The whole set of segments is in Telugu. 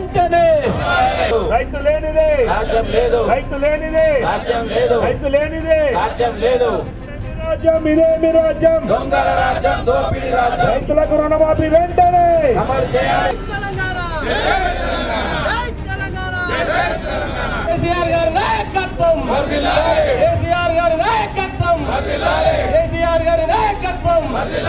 వెంటనే రైతు లేనిదే రాజ్యం లేదు రైతు లేనిదే రాజ్యం లేదు రైతు లేనిదే రాజ్యం లేదు రాజ్యం ఇదేమి రాజ్యం దొంగల రాజ్యం దోపిడీ రాజ్యం రైతులకు రుణమాఫీ వెంటనే అమలు చేయాలి తెలంగాణ జై తెలంగాణ కేసీఆర్ గారి నాయకత్వం కేసీఆర్ గారి నాయకత్వం కేసీఆర్ గారి నాయకత్వం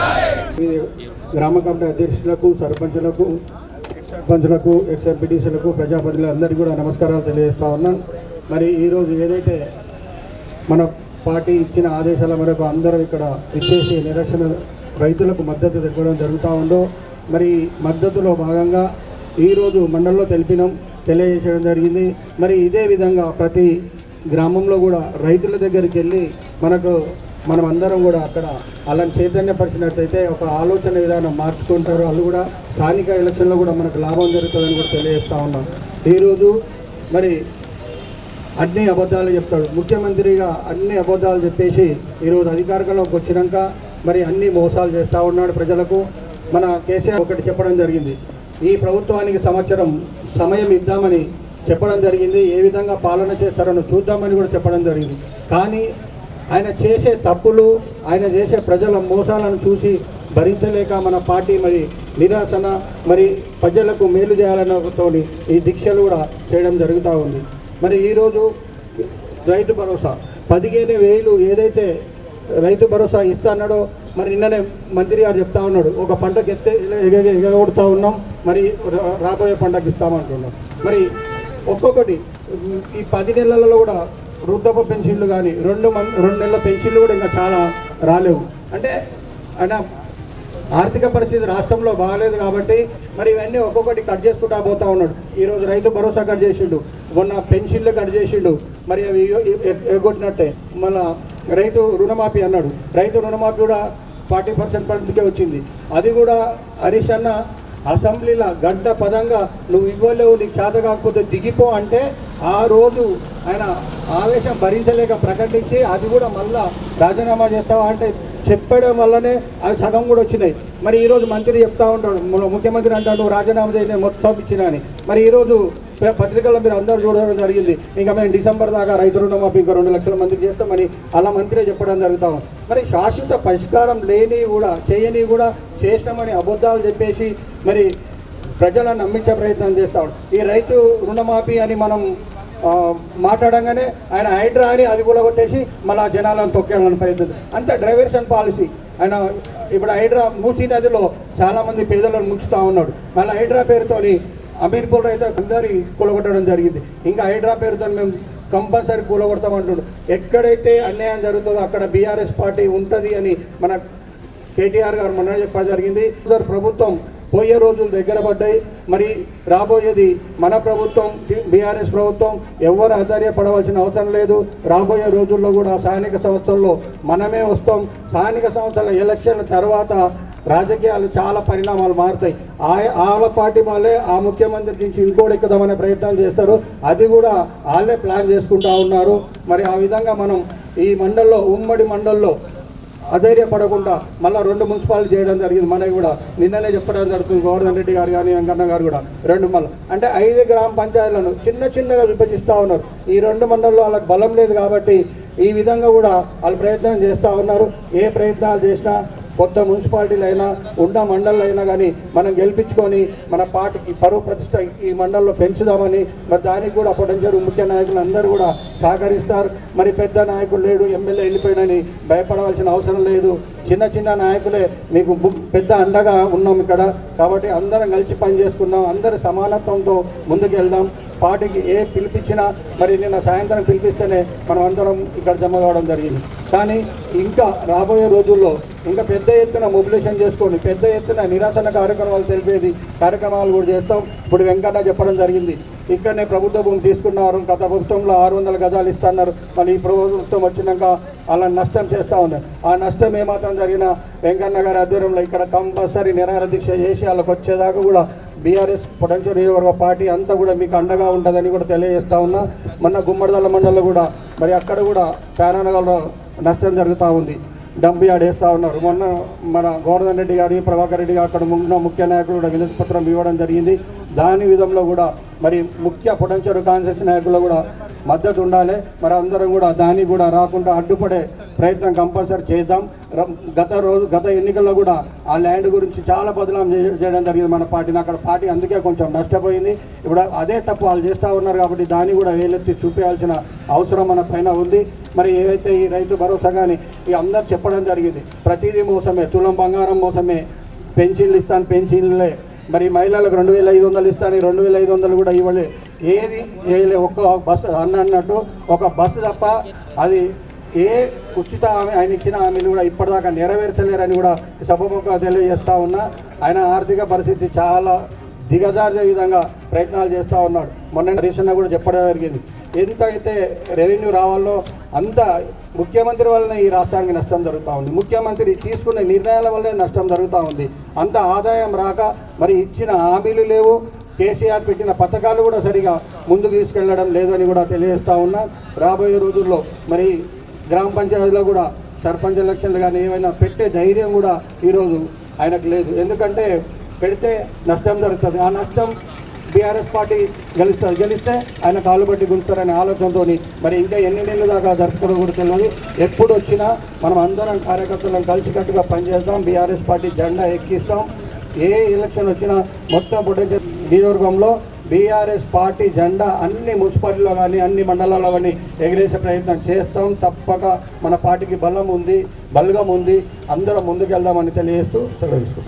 గ్రామ కమిటీ అధ్యక్షులకు సర్పంచులకు ఎక్స్ సర్పంచులకు ఎక్స్ ఎంపీటీసీలకు ప్రజాప్రతినిధులందరికీ కూడా నమస్కారాలు తెలియజేస్తా ఉన్నాను మరి ఈరోజు ఏదైతే మన పార్టీ ఇచ్చిన ఆదేశాల మేరకు అందరూ ఇక్కడ ఇచ్చేసి నిరసన రైతులకు మద్దతు తెప్పడం జరుగుతూ ఉందో మరి మద్దతులో భాగంగా ఈరోజు మండలంలో తెలిపినాం తెలియజేయడం జరిగింది మరి ఇదే విధంగా ప్రతి గ్రామంలో కూడా రైతుల దగ్గరికి వెళ్ళి మనకు మనం అందరం కూడా అక్కడ వాళ్ళని చైతన్యపరిచినట్టయితే ఒక ఆలోచన విధానం మార్చుకుంటారు వాళ్ళు కూడా స్థానిక ఎలక్షన్లో కూడా మనకు లాభం జరుగుతుందని కూడా తెలియజేస్తా ఉన్నాం ఈరోజు మరి అన్ని అబద్ధాలు చెప్తాడు ముఖ్యమంత్రిగా అన్ని అబద్ధాలు చెప్పేసి ఈరోజు అధికారంలోకి వచ్చినాక మరి అన్ని మోసాలు చేస్తూ ఉన్నాడు ప్రజలకు మన కేసీఆర్ ఒకటి చెప్పడం జరిగింది ఈ ప్రభుత్వానికి సంవత్సరం సమయం ఇద్దామని చెప్పడం జరిగింది ఏ విధంగా పాలన చేస్తారో చూద్దామని కూడా చెప్పడం జరిగింది కానీ ఆయన చేసే తప్పులు ఆయన చేసే ప్రజల మోసాలను చూసి భరించలేక మన పార్టీ మరి నిరాశన మరి ప్రజలకు మేలు చేయాలన్నతో ఈ దీక్షలు కూడా చేయడం జరుగుతూ ఉంది మరి ఈరోజు రైతు భరోసా పదిహేను వేలు ఏదైతే రైతు భరోసా ఇస్తా అన్నాడో మరి నిన్ననే మంత్రి గారు చెప్తా ఉన్నాడు ఒక పంటకి ఎత్తే ఎగ ఎగగొడుతూ ఉన్నాం మరి రా- రాబోయే పంటకి ఇస్తామంటున్నాం మరి ఒక్కొక్కటి ఉమ్, ఈ పది నెలలలో కూడా వృద్ధప పెన్షన్లు కానీ రెండు మం- రెండు నెలల పెన్షన్లు కూడా ఇంకా చాలా రాలేవు అంటే ఆయన ఆర్థిక పరిస్థితి రాష్ట్రంలో బాగాలేదు కాబట్టి మరి ఇవన్నీ ఒక్కొక్కటి కట్ చేసుకుంటా పోతా ఉన్నాడు ఈరోజు రైతు భరోసా కట్ చేసిండు మొన్న పెన్షన్లు కట్ చేసిండు మరి అవి ఎ- ఎ- ఎగ్గొట్టినట్టే మళ్ళా రైతు రుణమాఫీ అన్నాడు రైతు రుణమాఫీ కూడా ఫార్టీ పర్సెంట్ పరిధికే వచ్చింది అది కూడా హరీష్ అన్న అసెంబ్లీలో గంట పదంగా నువ్వు ఇవ్వలేవు నీకు చేత కాకపోతే దిగిపో అంటే ఆ రోజు ఆయన ఆవేశం భరించలేక ప్రకటించి అది కూడా మళ్ళా రాజీనామా చేస్తావా అంటే చెప్పడం వల్లనే అది సగం కూడా వచ్చినాయి మరి ఈరోజు మంత్రి చెప్తా ఉంటాడు మన ముఖ్యమంత్రి అంటాడు రాజీనామా చేయని మొత్తం ఇచ్చిన అని మరి ఈరోజు ప్ర- పత్రికల్లో మీరు అందరూ చూడడం జరిగింది ఇంకా మేము డిసెంబర్ దాకా రైతు రుణమాఫీ ఇంకా రెండు లక్షల మందికి చేస్తామని అలా మంత్రి చెప్పడం జరుగుతాం మరి శాశ్వత పరిష్కారం లేని కూడా చేయని కూడా చేసినామని అబద్ధాలు చెప్పేసి మరి ప్రజలను నమ్మించే ప్రయత్నం చేస్తాం ఈ రైతు రుణమాఫీ అని మనం ఆ, మాట్లాడంగానే ఆయన హైడ్రా అని అది కూడా కొట్టేసి మళ్ళీ జనాలను తొక్కేయాలని ప్రయత్నం అంత డైవర్షన్ పాలసీ ఆయన ఇప్పుడు హైడ్రా మూసీ నదిలో చాలామంది పేదలను ముంచుతూ ఉన్నాడు మళ్ళీ హైడ్రా పేరుతోని అమీర్పూర్ అయితే అందరి కూలగొట్టడం జరిగింది ఇంకా హైడ్రా పేరుతో మేము కంపల్సరీ కూలగొడతామంటుండు ఎక్కడైతే అన్యాయం జరుగుతుందో అక్కడ బీఆర్ఎస్ పార్టీ ఉంటుంది అని మన కేటీఆర్ గారు మొన్న చెప్పడం జరిగింది సార్ ప్రభుత్వం పోయే రోజులు దగ్గర పడ్డాయి మరి రాబోయేది మన ప్రభుత్వం బీఆర్ఎస్ ప్రభుత్వం ఎవరు ఆధార్యపడవలసిన అవసరం లేదు రాబోయే రోజుల్లో కూడా స్థానిక సంస్థల్లో మనమే వస్తాం స్థానిక సంస్థల ఎలక్షన్ తర్వాత రాజకీయాలు చాలా పరిణామాలు మారుతాయి ఆ వాళ్ళ పార్టీ వాళ్ళే ఆ ముఖ్యమంత్రి నుంచి ఇంకోటి ఎక్కుదామనే ప్రయత్నం చేస్తారు అది కూడా వాళ్ళే ప్లాన్ చేసుకుంటా ఉన్నారు మరి ఆ విధంగా మనం ఈ మండల్లో ఉమ్మడి మండల్లో అధైర్యపడకుండా మళ్ళీ రెండు మున్సిపాలిటీ చేయడం జరిగింది మనకి కూడా నిన్ననే చెప్పడం జరుగుతుంది గోవర్ధన్ రెడ్డి గారు కానీ వెంకన్న గారు కూడా రెండు మళ్ళీ అంటే ఐదు గ్రామ పంచాయతీలను చిన్న చిన్నగా విభజిస్తూ ఉన్నారు ఈ రెండు మండలంలో వాళ్ళకి బలం లేదు కాబట్టి ఈ విధంగా కూడా వాళ్ళు ప్రయత్నం చేస్తూ ఉన్నారు ఏ ప్రయత్నాలు చేసినా కొత్త మున్సిపాలిటీలు అయినా ఉన్న మండళ్ళు అయినా కానీ మనం గెలిపించుకొని మన పార్టీకి పరువు ప్రతిష్ట ఈ మండలంలో పెంచుదామని మరి దానికి కూడా పొటెన్షియల్ ముఖ్య నాయకులు అందరూ కూడా సహకరిస్తారు మరి పెద్ద నాయకులు లేడు ఎమ్మెల్యే వెళ్ళిపోయినని భయపడవలసిన అవసరం లేదు చిన్న చిన్న నాయకులే మీకు ము- పెద్ద అండగా ఉన్నాం ఇక్కడ కాబట్టి అందరం కలిసి పని చేసుకుందాం అందరి సమానత్వంతో ముందుకు వెళ్దాం పార్టీకి ఏ పిలిపించినా మరి నిన్న సాయంత్రం పిలిపిస్తేనే మనం అందరం ఇక్కడ జమ కావడం జరిగింది కానీ ఇంకా రాబోయే రోజుల్లో ఇంకా పెద్ద ఎత్తున మొబిలైజేషన్ చేసుకొని పెద్ద ఎత్తున నిరాశన కార్యక్రమాలు తెలిపేది కార్యక్రమాలు కూడా చేస్తాం ఇప్పుడు వెంకన్న చెప్పడం జరిగింది ఇక్కడనే ప్రభుత్వ భూమి తీసుకున్నారు గత ప్రభుత్వంలో ఆరు వందల గజాలు ఇస్తున్నారు మళ్ళీ ఈ ప్రభుత్వం వచ్చినాక అలా నష్టం చేస్తూ ఉన్నారు ఆ నష్టం ఏమాత్రం జరిగినా వెంకన్న గారి ఆధ్వర్యంలో ఇక్కడ కంపల్సరీ నిరాహార దీక్ష చేసి వాళ్ళకి వచ్చేదాకా కూడా బీఆర్ఎస్ పొటెన్షియల్ నియోజకవర్గ పార్టీ అంతా కూడా మీకు అండగా ఉంటుందని కూడా తెలియజేస్తా ఉన్నా మొన్న గుమ్మడిదల మండలంలో కూడా మరి అక్కడ కూడా ప్యానగల్లో నష్టం జరుగుతూ ఉంది డంప్ యార్డ్ వేస్తూ ఉన్నారు మొన్న మన గోవర్ధన్ రెడ్డి గారి ప్రభాకర్ రెడ్డి గారు అక్కడ ఉన్న ముఖ్య నాయకులు కూడా వినతి పత్రం ఇవ్వడం జరిగింది దాని విధంలో కూడా మరి ముఖ్య పొటెన్షియల్ కాన్సెస్ నాయకులు కూడా మద్దతు ఉండాలి మరి అందరం కూడా దానికి కూడా రాకుండా అడ్డుపడే ప్రయత్నం కంపల్సరీ చేద్దాం ర- గత రోజు గత ఎన్నికల్లో కూడా ఆ ల్యాండ్ గురించి చాలా బదలాం చే- చేయడం జరిగింది మన పార్టీని అక్కడ పార్టీ అందుకే కొంచెం నష్టపోయింది ఇప్పుడు అదే తప్పు వాళ్ళు చేస్తూ ఉన్నారు కాబట్టి దాన్ని కూడా వేలెత్తి చూపించాల్సిన అవసరం మన పైన ఉంది మరి ఏవైతే ఈ రైతు భరోసా కానీ ఈ అందరు చెప్పడం జరిగింది ప్రతిదీ మోసమే తులం బంగారం మోసమే పెన్షన్లు ఇస్తాను పెన్షన్లే మరి మహిళలకు రెండు వేల ఐదు వందలు ఇస్తాను ఈ రెండు వేల ఐదు వందలు కూడా ఇవ్వలే ఏది వేయలే ఒక్క బస్సు అన్న అన్నట్టు ఒక బస్సు తప్ప అది ఏ ఉచిత హామీ ఆయన ఇచ్చిన హామీలు కూడా ఇప్పటిదాకా నెరవేర్చలేరని కూడా సభముఖంగా తెలియజేస్తా ఉన్నా ఆయన ఆర్థిక పరిస్థితి చాలా దిగజారే విధంగా ప్రయత్నాలు చేస్తూ ఉన్నాడు మొన్న హరీష్ అన్న కూడా చెప్పడం జరిగింది ఎంత అయితే రెవెన్యూ రావాలో అంత ముఖ్యమంత్రి వల్లనే ఈ రాష్ట్రానికి నష్టం జరుగుతూ ఉంది ముఖ్యమంత్రి తీసుకునే నిర్ణయాల వల్లనే నష్టం జరుగుతూ ఉంది అంత ఆదాయం రాక మరి ఇచ్చిన హామీలు లేవు కేసీఆర్ పెట్టిన పథకాలు కూడా సరిగా ముందుకు తీసుకెళ్లడం లేదు అని కూడా తెలియజేస్తా ఉన్నా రాబోయే రోజుల్లో మరి గ్రామ పంచాయతీలో కూడా సర్పంచ్ ఎలక్షన్లు కానీ ఏమైనా పెట్టే ధైర్యం కూడా ఈరోజు ఆయనకు లేదు ఎందుకంటే పెడితే నష్టం జరుగుతుంది ఆ నష్టం బీఆర్ఎస్ పార్టీ గెలుస్తుంది గెలిస్తే ఆయన కాలు బట్టి గుంచుతారనే ఆలోచనతో మరి ఇంకా ఎన్ని నెలల దాకా జరుపుకోవడం కూడా తెలియదు ఎప్పుడు వచ్చినా మనం అందరం కార్యకర్తలను కలిసికట్టుగా పనిచేస్తాం బీఆర్ఎస్ పార్టీ జెండా ఎక్కిస్తాం ఏ ఎలక్షన్ వచ్చినా మొత్తం పొటెన్షియల్ నియోజకవర్గంలో బీఆర్ఎస్ పార్టీ జెండా అన్ని మున్సిపాలిటీలో కానీ అన్ని మండలాల్లో కానీ ఎగిరేసే ప్రయత్నం చేస్తాం తప్పక మన పార్టీకి బలం ఉంది బలగం ఉంది అందరం ముందుకెళ్దామని తెలియజేస్తూ సెలవు